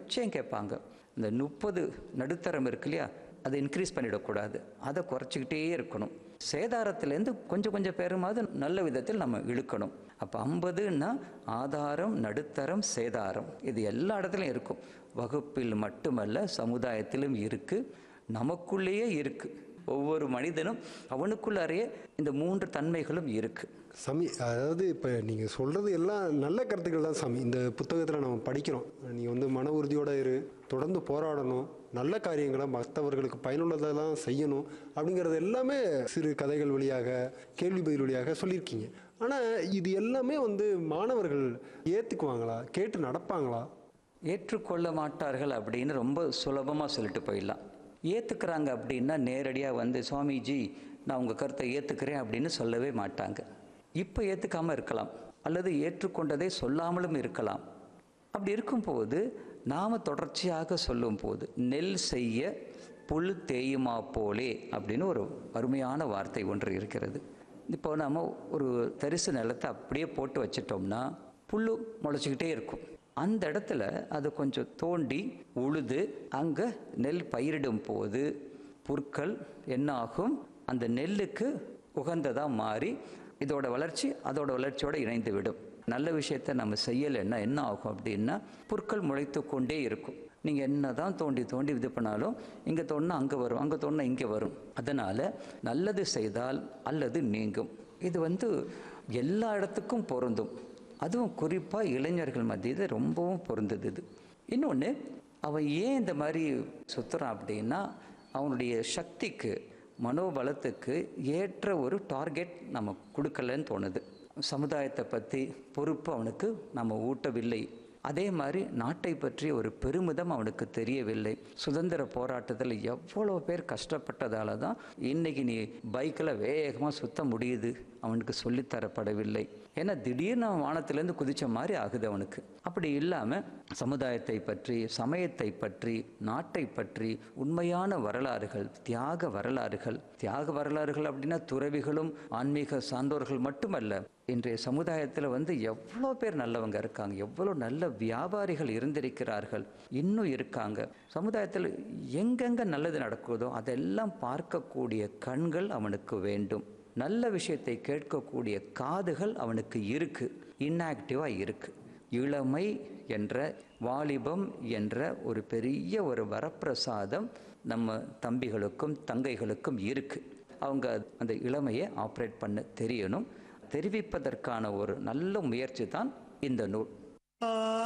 நிச்சயம் கேட்பாங்க இந்த முப்பது நடுத்தரம் இருக்கு இல்லையா அதை இன்க்ரீஸ் பண்ணிடக்கூடாது அதை குறைச்சிக்கிட்டே இருக்கணும் சேதாரத்திலேருந்து கொஞ்சம் கொஞ்சம் பேருமாவது நல்ல விதத்தில் நம்ம இழுக்கணும் அப்போ ஐம்பதுன்னா ஆதாரம் நடுத்தரம் சேதாரம் இது எல்லா இடத்துலையும் இருக்கும் வகுப்பில் மட்டுமல்ல சமுதாயத்திலும் இருக்குது நமக்குள்ளேயே இருக்குது ஒவ்வொரு மனிதனும் அவனுக்குள்ளாரையே இந்த மூன்று தன்மைகளும் இருக்குது சாமி அதாவது இப்போ நீங்கள் சொல்கிறது எல்லாம் நல்ல கருத்துக்கள் தான் சாமி இந்த புத்தகத்தில் நம்ம படிக்கிறோம் நீ வந்து மன உறுதியோட இரு தொடர்ந்து போராடணும் நல்ல காரியங்களை மற்றவர்களுக்கு பயனுள்ளதெல்லாம் செய்யணும் அப்படிங்கிறது எல்லாமே சிறு கதைகள் வழியாக கேள்வி பதில் வழியாக சொல்லியிருக்கீங்க ஆனால் இது எல்லாமே வந்து மாணவர்கள் ஏற்றுக்குவாங்களா கேட்டு நடப்பாங்களா ஏற்றுக்கொள்ள மாட்டார்கள் அப்படின்னு ரொம்ப சுலபமாக சொல்லிட்டு போயிடலாம் ஏற்றுக்கிறாங்க அப்படின்னா நேரடியாக வந்து சுவாமிஜி நான் உங்கள் கருத்தை ஏற்றுக்கிறேன் அப்படின்னு சொல்லவே மாட்டாங்க இப்போ ஏற்றுக்காமல் இருக்கலாம் அல்லது ஏற்றுக்கொண்டதை சொல்லாமலும் இருக்கலாம் அப்படி இருக்கும்போது நாம் தொடர்ச்சியாக சொல்லும்போது நெல் செய்ய புல் தேயுமா போலே அப்படின்னு ஒரு அருமையான வார்த்தை ஒன்று இருக்கிறது இப்போ நம்ம ஒரு தரிசு நிலத்தை அப்படியே போட்டு வச்சிட்டோம்னா புல் முளைச்சிக்கிட்டே இருக்கும் அந்த இடத்துல அது கொஞ்சம் தோண்டி உழுது அங்கே நெல் பயிரிடும் போது புற்கள் என்ன ஆகும் அந்த நெல்லுக்கு உகந்ததாக மாறி இதோட வளர்ச்சி அதோட வளர்ச்சியோடு இணைந்து விடும் நல்ல விஷயத்தை நம்ம செய்யலைன்னா என்ன ஆகும் அப்படின்னா புற்கள் முளைத்து கொண்டே இருக்கும் நீங்கள் என்ன தான் தோண்டி தோண்டி இது பண்ணாலும் இங்கே தோண்டினா அங்கே வரும் அங்கே தோண்டினா இங்கே வரும் அதனால் நல்லது செய்தால் அல்லது நீங்கும் இது வந்து எல்லா இடத்துக்கும் பொருந்தும் அதுவும் குறிப்பாக இளைஞர்கள் மத்தியில் ரொம்பவும் பொருந்தது இது இன்னொன்று அவன் ஏன் இந்த மாதிரி சுற்றுறான் அப்படின்னா அவனுடைய சக்திக்கு மனோபலத்துக்கு ஏற்ற ஒரு டார்கெட் நம்ம கொடுக்கலன்னு தோணுது சமுதாயத்தை பற்றி பொறுப்பு அவனுக்கு நம்ம ஊட்டவில்லை அதே மாதிரி நாட்டை பற்றி ஒரு பெருமிதம் அவனுக்கு தெரியவில்லை சுதந்திர போராட்டத்தில் எவ்வளோ பேர் கஷ்டப்பட்டதால தான் இன்னைக்கு நீ பைக்கில் வேகமாக சுத்த முடியுது அவனுக்கு சொல்லித்தரப்படவில்லை ஏன்னா திடீர்னு அவன் வானத்திலேருந்து குதிச்ச மாதிரி ஆகுது அவனுக்கு அப்படி இல்லாமல் சமுதாயத்தை பற்றி சமயத்தை பற்றி நாட்டை பற்றி உண்மையான வரலாறுகள் தியாக வரலாறுகள் தியாக வரலாறுகள் அப்படின்னா துறவிகளும் ஆன்மீக சான்றோர்கள் மட்டுமல்ல இன்றைய சமுதாயத்தில் வந்து எவ்வளோ பேர் நல்லவங்க இருக்காங்க எவ்வளோ நல்ல வியாபாரிகள் இருந்திருக்கிறார்கள் இன்னும் இருக்காங்க சமுதாயத்தில் எங்கெங்க நல்லது நடக்குதோ அதெல்லாம் பார்க்கக்கூடிய கண்கள் அவனுக்கு வேண்டும் நல்ல விஷயத்தை கேட்கக்கூடிய காதுகள் அவனுக்கு இருக்கு இன்ஆக்டிவாக இருக்கு இளமை என்ற வாலிபம் என்ற ஒரு பெரிய ஒரு வரப்பிரசாதம் நம்ம தம்பிகளுக்கும் தங்கைகளுக்கும் இருக்கு அவங்க அந்த இளமையை ஆப்ரேட் பண்ண தெரியணும் தெரிவிப்பதற்கான ஒரு நல்ல முயற்சி தான் இந்த நூல்